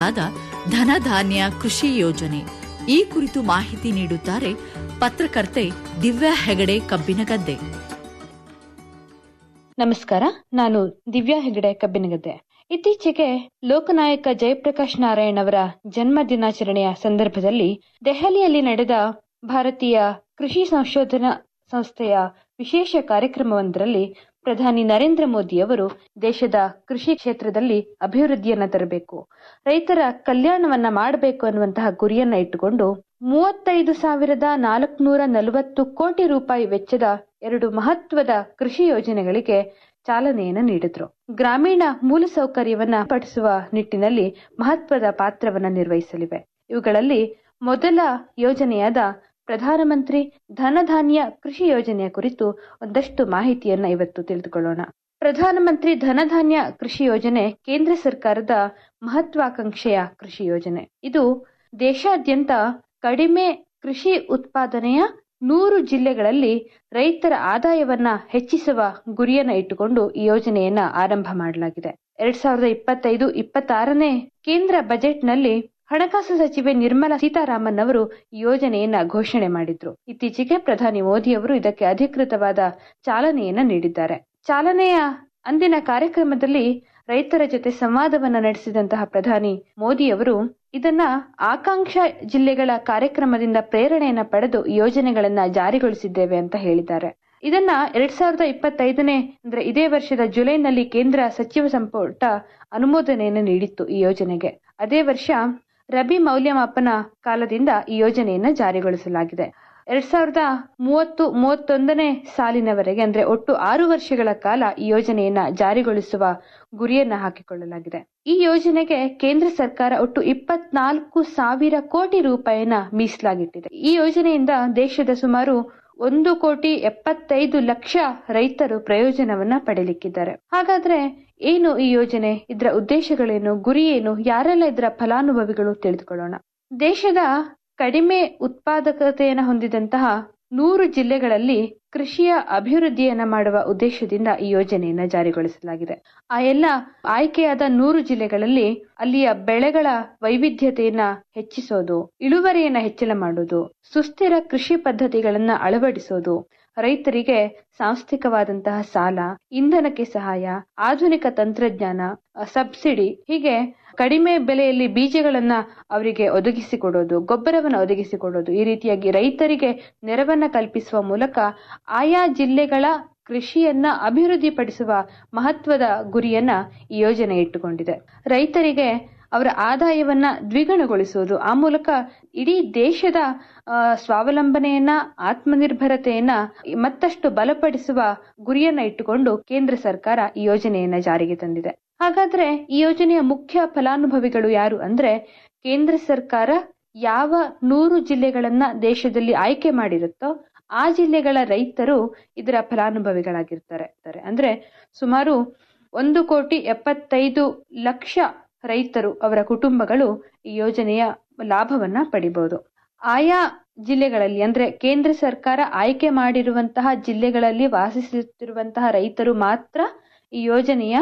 ಮಾಡಬೇಕಾದ ಧನಧಾನ್ಯ ಕೃಷಿ ಯೋಜನೆ ಈ ಕುರಿತು ಮಾಹಿತಿ ನೀಡುತ್ತಾರೆ ಪತ್ರಕರ್ತೆ ದಿವ್ಯಾ ಹೆಗಡೆ ಕಬ್ಬಿನಗದ್ದೆ ನಮಸ್ಕಾರ ನಾನು ದಿವ್ಯಾ ಹೆಗಡೆ ಕಬ್ಬಿನಗದ್ದೆ ಇತ್ತೀಚೆಗೆ ಲೋಕನಾಯಕ ಜಯಪ್ರಕಾಶ್ ನಾರಾಯಣ್ ಅವರ ಜನ್ಮ ದಿನಾಚರಣೆಯ ಸಂದರ್ಭದಲ್ಲಿ ದೆಹಲಿಯಲ್ಲಿ ನಡೆದ ಭಾರತೀಯ ಕೃಷಿ ಸಂಶೋಧನಾ ಸಂಸ್ಥೆಯ ವಿಶೇಷ ಕಾರ್ಯಕ್ರಮವೊಂದರಲ್ಲಿ ಪ್ರಧಾನಿ ನರೇಂದ್ರ ಮೋದಿ ಅವರು ದೇಶದ ಕೃಷಿ ಕ್ಷೇತ್ರದಲ್ಲಿ ಅಭಿವೃದ್ಧಿಯನ್ನ ತರಬೇಕು ರೈತರ ಕಲ್ಯಾಣವನ್ನ ಮಾಡಬೇಕು ಅನ್ನುವಂತಹ ಗುರಿಯನ್ನ ಇಟ್ಟುಕೊಂಡು ಮೂವತ್ತೈದು ಸಾವಿರದ ನಾಲ್ಕುನೂರ ನಲವತ್ತು ಕೋಟಿ ರೂಪಾಯಿ ವೆಚ್ಚದ ಎರಡು ಮಹತ್ವದ ಕೃಷಿ ಯೋಜನೆಗಳಿಗೆ ಚಾಲನೆಯನ್ನು ನೀಡಿದ್ರು ಗ್ರಾಮೀಣ ಮೂಲಸೌಕರ್ಯವನ್ನ ಪಡಿಸುವ ನಿಟ್ಟಿನಲ್ಲಿ ಮಹತ್ವದ ಪಾತ್ರವನ್ನ ನಿರ್ವಹಿಸಲಿವೆ ಇವುಗಳಲ್ಲಿ ಮೊದಲ ಯೋಜನೆಯಾದ ಪ್ರಧಾನಮಂತ್ರಿ ಧನಧಾನ್ಯ ಕೃಷಿ ಯೋಜನೆಯ ಕುರಿತು ಒಂದಷ್ಟು ಮಾಹಿತಿಯನ್ನ ಇವತ್ತು ತಿಳಿದುಕೊಳ್ಳೋಣ ಪ್ರಧಾನಮಂತ್ರಿ ಧನಧಾನ್ಯ ಕೃಷಿ ಯೋಜನೆ ಕೇಂದ್ರ ಸರ್ಕಾರದ ಮಹತ್ವಾಕಾಂಕ್ಷೆಯ ಕೃಷಿ ಯೋಜನೆ ಇದು ದೇಶಾದ್ಯಂತ ಕಡಿಮೆ ಕೃಷಿ ಉತ್ಪಾದನೆಯ ನೂರು ಜಿಲ್ಲೆಗಳಲ್ಲಿ ರೈತರ ಆದಾಯವನ್ನ ಹೆಚ್ಚಿಸುವ ಗುರಿಯನ್ನ ಇಟ್ಟುಕೊಂಡು ಈ ಯೋಜನೆಯನ್ನ ಆರಂಭ ಮಾಡಲಾಗಿದೆ ಎರಡ್ ಸಾವಿರದ ಇಪ್ಪತ್ತೈದು ಇಪ್ಪತ್ತಾರನೇ ಕೇಂದ್ರ ಬಜೆಟ್ನಲ್ಲಿ ಹಣಕಾಸು ಸಚಿವೆ ನಿರ್ಮಲಾ ಸೀತಾರಾಮನ್ ಅವರು ಈ ಯೋಜನೆಯನ್ನ ಘೋಷಣೆ ಮಾಡಿದ್ರು ಇತ್ತೀಚೆಗೆ ಪ್ರಧಾನಿ ಮೋದಿ ಅವರು ಇದಕ್ಕೆ ಅಧಿಕೃತವಾದ ಚಾಲನೆಯನ್ನ ನೀಡಿದ್ದಾರೆ ಚಾಲನೆಯ ಅಂದಿನ ಕಾರ್ಯಕ್ರಮದಲ್ಲಿ ರೈತರ ಜೊತೆ ಸಂವಾದವನ್ನ ನಡೆಸಿದಂತಹ ಪ್ರಧಾನಿ ಮೋದಿ ಅವರು ಇದನ್ನ ಆಕಾಂಕ್ಷ ಜಿಲ್ಲೆಗಳ ಕಾರ್ಯಕ್ರಮದಿಂದ ಪ್ರೇರಣೆಯನ್ನ ಪಡೆದು ಈ ಯೋಜನೆಗಳನ್ನ ಜಾರಿಗೊಳಿಸಿದ್ದೇವೆ ಅಂತ ಹೇಳಿದ್ದಾರೆ ಇದನ್ನ ಎರಡ್ ಸಾವಿರದ ಇಪ್ಪತ್ತೈದನೇ ಅಂದ್ರೆ ಇದೇ ವರ್ಷದ ಜುಲೈನಲ್ಲಿ ಕೇಂದ್ರ ಸಚಿವ ಸಂಪುಟ ಅನುಮೋದನೆಯನ್ನು ನೀಡಿತ್ತು ಈ ಯೋಜನೆಗೆ ಅದೇ ವರ್ಷ ರಬಿ ಮೌಲ್ಯಮಾಪನ ಕಾಲದಿಂದ ಈ ಯೋಜನೆಯನ್ನ ಜಾರಿಗೊಳಿಸಲಾಗಿದೆ ಎರಡ್ ಸಾವಿರದ ಮೂವತ್ತು ಮೂವತ್ತೊಂದನೇ ಸಾಲಿನವರೆಗೆ ಅಂದ್ರೆ ಒಟ್ಟು ಆರು ವರ್ಷಗಳ ಕಾಲ ಈ ಯೋಜನೆಯನ್ನ ಜಾರಿಗೊಳಿಸುವ ಗುರಿಯನ್ನ ಹಾಕಿಕೊಳ್ಳಲಾಗಿದೆ ಈ ಯೋಜನೆಗೆ ಕೇಂದ್ರ ಸರ್ಕಾರ ಒಟ್ಟು ಇಪ್ಪತ್ನಾಲ್ಕು ಸಾವಿರ ಕೋಟಿ ರೂಪಾಯಿನ ಮೀಸಲಾಗಿಟ್ಟಿದೆ ಈ ಯೋಜನೆಯಿಂದ ದೇಶದ ಸುಮಾರು ಒಂದು ಕೋಟಿ ಎಪ್ಪತ್ತೈದು ಲಕ್ಷ ರೈತರು ಪ್ರಯೋಜನವನ್ನ ಪಡೆಯಲಿಕ್ಕಿದ್ದಾರೆ ಹಾಗಾದ್ರೆ ಏನು ಈ ಯೋಜನೆ ಇದರ ಉದ್ದೇಶಗಳೇನು ಗುರಿ ಏನು ಯಾರೆಲ್ಲ ಇದರ ಫಲಾನುಭವಿಗಳು ತಿಳಿದುಕೊಳ್ಳೋಣ ದೇಶದ ಕಡಿಮೆ ಉತ್ಪಾದಕತೆಯನ್ನು ಹೊಂದಿದಂತಹ ನೂರು ಜಿಲ್ಲೆಗಳಲ್ಲಿ ಕೃಷಿಯ ಅಭಿವೃದ್ಧಿಯನ್ನ ಮಾಡುವ ಉದ್ದೇಶದಿಂದ ಈ ಯೋಜನೆಯನ್ನ ಜಾರಿಗೊಳಿಸಲಾಗಿದೆ ಆ ಎಲ್ಲ ಆಯ್ಕೆಯಾದ ನೂರು ಜಿಲ್ಲೆಗಳಲ್ಲಿ ಅಲ್ಲಿಯ ಬೆಳೆಗಳ ವೈವಿಧ್ಯತೆಯನ್ನ ಹೆಚ್ಚಿಸೋದು ಇಳುವರಿಯನ್ನ ಹೆಚ್ಚಳ ಮಾಡೋದು ಸುಸ್ಥಿರ ಕೃಷಿ ಪದ್ಧತಿಗಳನ್ನ ಅಳವಡಿಸೋದು ರೈತರಿಗೆ ಸಾಂಸ್ಥಿಕವಾದಂತಹ ಸಾಲ ಇಂಧನಕ್ಕೆ ಸಹಾಯ ಆಧುನಿಕ ತಂತ್ರಜ್ಞಾನ ಸಬ್ಸಿಡಿ ಹೀಗೆ ಕಡಿಮೆ ಬೆಲೆಯಲ್ಲಿ ಬೀಜಗಳನ್ನ ಅವರಿಗೆ ಒದಗಿಸಿಕೊಡೋದು ಗೊಬ್ಬರವನ್ನು ಒದಗಿಸಿಕೊಡೋದು ಈ ರೀತಿಯಾಗಿ ರೈತರಿಗೆ ನೆರವನ್ನ ಕಲ್ಪಿಸುವ ಮೂಲಕ ಆಯಾ ಜಿಲ್ಲೆಗಳ ಕೃಷಿಯನ್ನ ಅಭಿವೃದ್ಧಿಪಡಿಸುವ ಮಹತ್ವದ ಗುರಿಯನ್ನ ಈ ಯೋಜನೆ ಇಟ್ಟುಕೊಂಡಿದೆ ರೈತರಿಗೆ ಅವರ ಆದಾಯವನ್ನ ದ್ವಿಗುಣಗೊಳಿಸುವುದು ಆ ಮೂಲಕ ಇಡೀ ದೇಶದ ಸ್ವಾವಲಂಬನೆಯನ್ನ ಆತ್ಮನಿರ್ಭರತೆಯನ್ನ ಮತ್ತಷ್ಟು ಬಲಪಡಿಸುವ ಗುರಿಯನ್ನ ಇಟ್ಟುಕೊಂಡು ಕೇಂದ್ರ ಸರ್ಕಾರ ಈ ಯೋಜನೆಯನ್ನ ಜಾರಿಗೆ ತಂದಿದೆ ಹಾಗಾದ್ರೆ ಈ ಯೋಜನೆಯ ಮುಖ್ಯ ಫಲಾನುಭವಿಗಳು ಯಾರು ಅಂದ್ರೆ ಕೇಂದ್ರ ಸರ್ಕಾರ ಯಾವ ನೂರು ಜಿಲ್ಲೆಗಳನ್ನ ದೇಶದಲ್ಲಿ ಆಯ್ಕೆ ಮಾಡಿರುತ್ತೋ ಆ ಜಿಲ್ಲೆಗಳ ರೈತರು ಇದರ ಫಲಾನುಭವಿಗಳಾಗಿರ್ತಾರೆ ಅಂದ್ರೆ ಸುಮಾರು ಒಂದು ಕೋಟಿ ಎಪ್ಪತ್ತೈದು ಲಕ್ಷ ರೈತರು ಅವರ ಕುಟುಂಬಗಳು ಈ ಯೋಜನೆಯ ಲಾಭವನ್ನ ಪಡಿಬಹುದು ಆಯಾ ಜಿಲ್ಲೆಗಳಲ್ಲಿ ಅಂದ್ರೆ ಕೇಂದ್ರ ಸರ್ಕಾರ ಆಯ್ಕೆ ಮಾಡಿರುವಂತಹ ಜಿಲ್ಲೆಗಳಲ್ಲಿ ವಾಸಿಸುತ್ತಿರುವಂತಹ ರೈತರು ಮಾತ್ರ ಈ ಯೋಜನೆಯ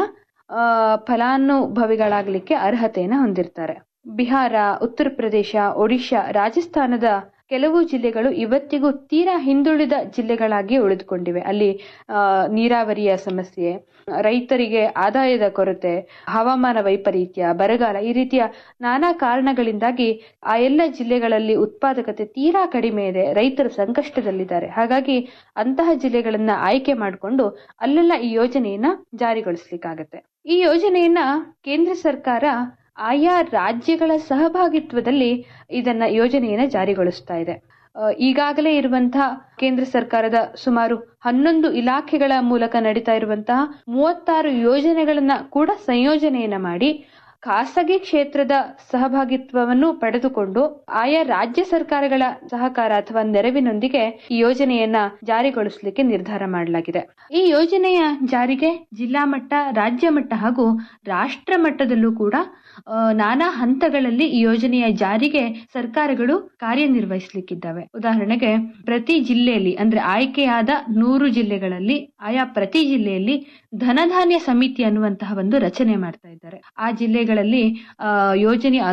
ಫಲಾನುಭವಿಗಳಾಗಲಿಕ್ಕೆ ಅರ್ಹತೆಯನ್ನು ಹೊಂದಿರ್ತಾರೆ ಬಿಹಾರ ಉತ್ತರ ಪ್ರದೇಶ ಒಡಿಶಾ ರಾಜಸ್ಥಾನದ ಕೆಲವು ಜಿಲ್ಲೆಗಳು ಇವತ್ತಿಗೂ ತೀರಾ ಹಿಂದುಳಿದ ಜಿಲ್ಲೆಗಳಾಗಿ ಉಳಿದುಕೊಂಡಿವೆ ಅಲ್ಲಿ ನೀರಾವರಿಯ ಸಮಸ್ಯೆ ರೈತರಿಗೆ ಆದಾಯದ ಕೊರತೆ ಹವಾಮಾನ ವೈಪರೀತ್ಯ ಬರಗಾಲ ಈ ರೀತಿಯ ನಾನಾ ಕಾರಣಗಳಿಂದಾಗಿ ಆ ಎಲ್ಲ ಜಿಲ್ಲೆಗಳಲ್ಲಿ ಉತ್ಪಾದಕತೆ ತೀರಾ ಕಡಿಮೆ ಇದೆ ರೈತರು ಸಂಕಷ್ಟದಲ್ಲಿದ್ದಾರೆ ಹಾಗಾಗಿ ಅಂತಹ ಜಿಲ್ಲೆಗಳನ್ನ ಆಯ್ಕೆ ಮಾಡಿಕೊಂಡು ಅಲ್ಲೆಲ್ಲ ಈ ಯೋಜನೆಯನ್ನ ಜಾರಿಗೊಳಿಸ್ಲಿಕ್ಕಾಗತ್ತೆ ಈ ಯೋಜನೆಯನ್ನ ಕೇಂದ್ರ ಸರ್ಕಾರ ಆಯಾ ರಾಜ್ಯಗಳ ಸಹಭಾಗಿತ್ವದಲ್ಲಿ ಇದನ್ನ ಯೋಜನೆಯನ್ನ ಜಾರಿಗೊಳಿಸ್ತಾ ಇದೆ ಈಗಾಗಲೇ ಇರುವಂತಹ ಕೇಂದ್ರ ಸರ್ಕಾರದ ಸುಮಾರು ಹನ್ನೊಂದು ಇಲಾಖೆಗಳ ಮೂಲಕ ನಡೀತಾ ಇರುವಂತಹ ಮೂವತ್ತಾರು ಯೋಜನೆಗಳನ್ನ ಕೂಡ ಸಂಯೋಜನೆಯನ್ನ ಮಾಡಿ ಖಾಸಗಿ ಕ್ಷೇತ್ರದ ಸಹಭಾಗಿತ್ವವನ್ನು ಪಡೆದುಕೊಂಡು ಆಯಾ ರಾಜ್ಯ ಸರ್ಕಾರಗಳ ಸಹಕಾರ ಅಥವಾ ನೆರವಿನೊಂದಿಗೆ ಈ ಯೋಜನೆಯನ್ನ ಜಾರಿಗೊಳಿಸಲಿಕ್ಕೆ ನಿರ್ಧಾರ ಮಾಡಲಾಗಿದೆ ಈ ಯೋಜನೆಯ ಜಾರಿಗೆ ಜಿಲ್ಲಾ ಮಟ್ಟ ರಾಜ್ಯ ಮಟ್ಟ ಹಾಗೂ ರಾಷ್ಟ್ರ ಮಟ್ಟದಲ್ಲೂ ಕೂಡ ನಾನಾ ಹಂತಗಳಲ್ಲಿ ಈ ಯೋಜನೆಯ ಜಾರಿಗೆ ಸರ್ಕಾರಗಳು ಕಾರ್ಯನಿರ್ವಹಿಸಲಿಕ್ಕಿದ್ದಾವೆ ಉದಾಹರಣೆಗೆ ಪ್ರತಿ ಜಿಲ್ಲೆಯಲ್ಲಿ ಅಂದ್ರೆ ಆಯ್ಕೆಯಾದ ನೂರು ಜಿಲ್ಲೆಗಳಲ್ಲಿ ಆಯಾ ಪ್ರತಿ ಜಿಲ್ಲೆಯಲ್ಲಿ ಧನಧಾನ್ಯ ಸಮಿತಿ ಅನ್ನುವಂತಹ ಒಂದು ರಚನೆ ಮಾಡ್ತಾ ಇದ್ದಾರೆ ಆ ಜಿಲ್ಲೆಗಳಲ್ಲಿ ಯೋಜನೆಯ